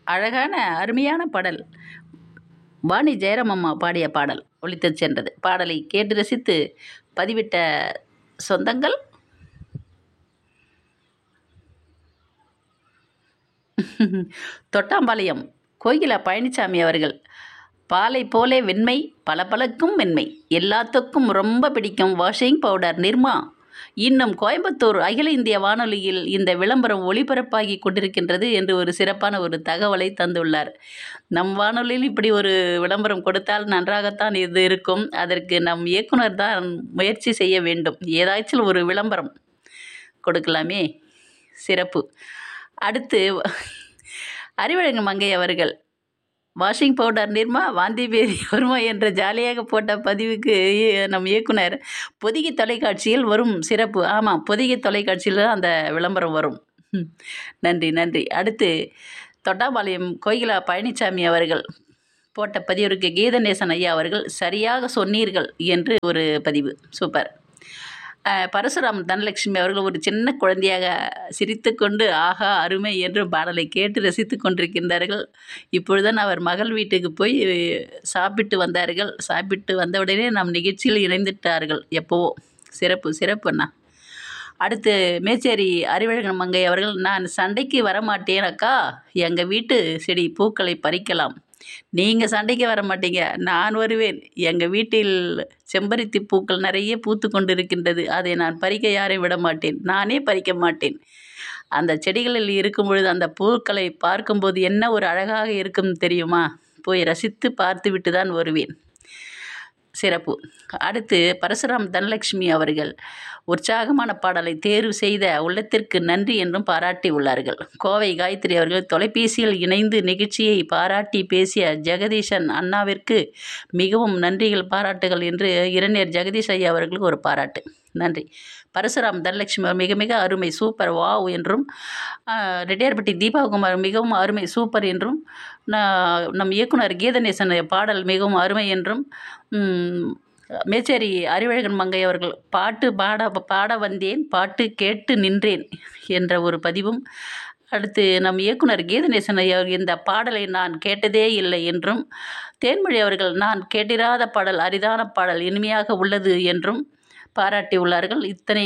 அழகான அருமையான பாடல் வாணி ஜெயராம் அம்மா பாடிய பாடல் ஒலித்துச் சென்றது பாடலை கேட்டு ரசித்து பதிவிட்ட சொந்தங்கள் தொட்டாம்பாளையம் கோகிலா பழனிசாமி அவர்கள் பாலை போலே வெண்மை பளபளக்கும் வெண்மை எல்லாத்துக்கும் ரொம்ப பிடிக்கும் வாஷிங் பவுடர் நிர்மா இன்னும் கோயம்புத்தூர் அகில இந்திய வானொலியில் இந்த விளம்பரம் ஒளிபரப்பாகி கொண்டிருக்கின்றது என்று ஒரு சிறப்பான ஒரு தகவலை தந்துள்ளார் நம் வானொலியில் இப்படி ஒரு விளம்பரம் கொடுத்தால் நன்றாகத்தான் இது இருக்கும் அதற்கு நம் இயக்குனர் தான் முயற்சி செய்ய வேண்டும் ஏதாச்சும் ஒரு விளம்பரம் கொடுக்கலாமே சிறப்பு அடுத்து அறிவழகு மங்கை அவர்கள் வாஷிங் பவுடர் நிர்மா வாந்தி பேதி வருமா என்ற ஜாலியாக போட்ட பதிவுக்கு நம் இயக்குனர் பொதிகை தொலைக்காட்சியில் வரும் சிறப்பு ஆமாம் பொதிகை தொலைக்காட்சியில் தான் அந்த விளம்பரம் வரும் ம். நன்றி நன்றி அடுத்து தொட்டாம்பாளையம் கோகிலா பழனிசாமி அவர்கள் போட்ட பதிவிற்கு கீதநேசன் ஐயா அவர்கள் சரியாக சொன்னீர்கள் என்று ஒரு பதிவு சூப்பர் அஹ், பரசுராம் தனலட்சுமி அவர்கள் ஒரு சின்ன குழந்தையாக சிரித்துக்கொண்டு ஆஹா அருமை என்று பாடலை கேட்டு ரசித்து கொண்டிருக்கின்றார்கள் இப்பொழுதுதான் அவர் மகள் வீட்டுக்கு போய் சாப்பிட்டு வந்தார்கள் சாப்பிட்டு வந்தவுடனே நம் நிகழ்ச்சியில் இணைந்துட்டார்கள் எப்போவோ சிறப்பு சிறப்புண்ணா அடுத்து மேச்சேரி அறிவழகன் மங்கை அவர்கள் நான் சண்டைக்கு வரமாட்டேன் அக்கா எங்கள் வீட்டு செடி பூக்களை பறிக்கலாம் நீங்கள் சண்டைக்கு வர மாட்டீங்க நான் வருவேன் எங்கள் வீட்டில் செம்பருத்தி பூக்கள் நிறைய பூத்து கொண்டு இருக்கின்றது அதை நான் பறிக்க யாரையும் விட மாட்டேன் நானே பறிக்க மாட்டேன் அந்த செடிகளில் இருக்கும் பொழுது அந்த பூக்களை பார்க்கும்போது என்ன ஒரு அழகாக இருக்கும் தெரியுமா போய் ரசித்து பார்த்துவிட்டு தான் வருவேன் சிறப்பு அடுத்து பரசுராம் தனலட்சுமி அவர்கள் உற்சாகமான பாடலை தேர்வு செய்த உள்ளத்திற்கு நன்றி என்றும் பாராட்டி உள்ளார்கள் கோவை காயத்ரி அவர்கள் தொலைபேசியில் இணைந்து நிகழ்ச்சியை பாராட்டி பேசிய ஜெகதீசன் அண்ணாவிற்கு மிகவும் நன்றிகள் பாராட்டுகள் என்று இரணியர் ஜெகதீஷ் ஐயா அவர்களுக்கு ஒரு பாராட்டு நன்றி பரசுராம் தனலட்சுமி அவர் மிக மிக அருமை சூப்பர் வாவ் என்றும் ஆஹ், ரெட்டியார்பட்டி தீபாகுமார் மிகவும் அருமை சூப்பர் என்றும் நா- நம் இயக்குனர் கீதநேசன் பாடல் மிகவும் அருமை என்றும் ம், மேச்சேரி அறிவழகன் மங்கை அவர்கள் பாட்டு பாட பாட வந்தேன் பாட்டு கேட்டு நின்றேன் என்ற ஒரு பதிவும் அடுத்து நம் இயக்குனர் கீதநேசன் ஐயா அவர்கள் இந்த பாடலை நான் கேட்டதே இல்லை என்றும் தேன்மொழி அவர்கள் நான் கேட்டிராத பாடல் அரிதான பாடல் இனிமையாக உள்ளது என்றும் பாராட்டி உள்ளார்கள் இத்தனை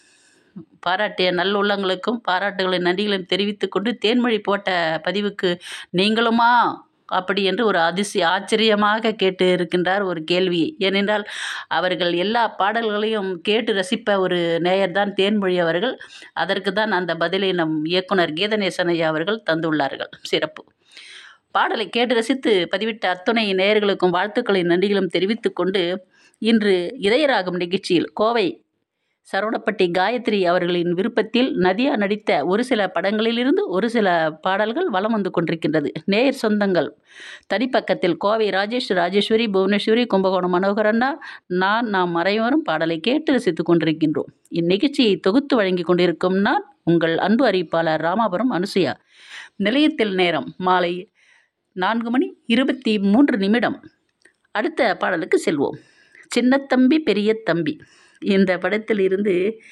பாராட்டிய நல்லுள்ளங்களுக்கும் பாராட்டுகளின் நன்றிகளையும் தெரிவித்துக் கொண்டு தேன்மொழி போட்ட பதிவுக்கு நீங்களுமா அப்படி என்று ஒரு அதிசய ஆச்சரியமாக கேட்டு இருக்கின்றார் ஒரு கேள்வியை ஏனென்றால் அவர்கள் எல்லா பாடல்களையும் கேட்டு ரசிப்ப ஒரு நேயர்தான் தேன்மொழி அவர்கள் அதற்கு தான் அந்த பதிலை நம் இயக்குனர் கீதநேசன் ஐயா அவர்கள் தந்துள்ளார்கள் சிறப்பு பாடலை கேட்டு ரசித்து பதிவிட்ட அத்துணை நேயர்களுக்கும் வாழ்த்துக்களின் நன்றிகளும் தெரிவித்துக் கொண்டு இன்று இதயராகம் நிகழ்ச்சியில் கோவை சரவணப்பட்டி காயத்ரி அவர்களின் விருப்பத்தில் நதியா நடித்த ஒரு சில படங்களிலிருந்து ஒரு சில பாடல்கள் வலம் வந்து கொண்டிருக்கின்றது நேயர் சொந்தங்கள் தனிப்பக்கத்தில் கோவை ராஜேஷ் ராஜேஸ்வரி புவனேஸ்வரி கும்பகோணம் மனோகரண்ணா நான் நாம் மறைவரும் பாடலை கேட்டு ரசித்துக் கொண்டிருக்கின்றோம் இந்நிகழ்ச்சியை தொகுத்து வழங்கி கொண்டிருக்கும் நான் உங்கள் அன்பு அறிவிப்பாளர் ராமாபுரம் அனுசுயா நிலையத்தில் நேரம் மாலை நான்கு மணி இருபத்தி மூன்று நிமிடம் அடுத்த பாடலுக்கு செல்வோம் சின்னத்தம்பி பெரிய தம்பி இந்த படத்தில் இருந்து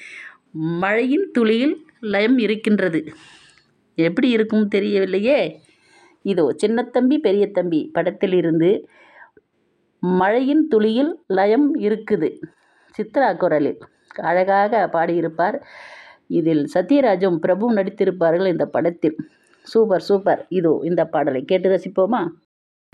மழையின் துளியில் லயம் இருக்கின்றது எப்படி இருக்கும் தெரியவில்லையே இதோ சின்னத்தம்பி பெரிய தம்பி படத்தில் இருந்து மழையின் துளியில் லயம் இருக்குது சித்ரா குரலில் அழகாக பாடியிருப்பார் இதில் சத்யராஜும் பிரபுவும் நடித்திருப்பார்கள் இந்த படத்தில் சூப்பர் சூப்பர் இதோ இந்த பாடலை கேட்டு ரசிப்போமா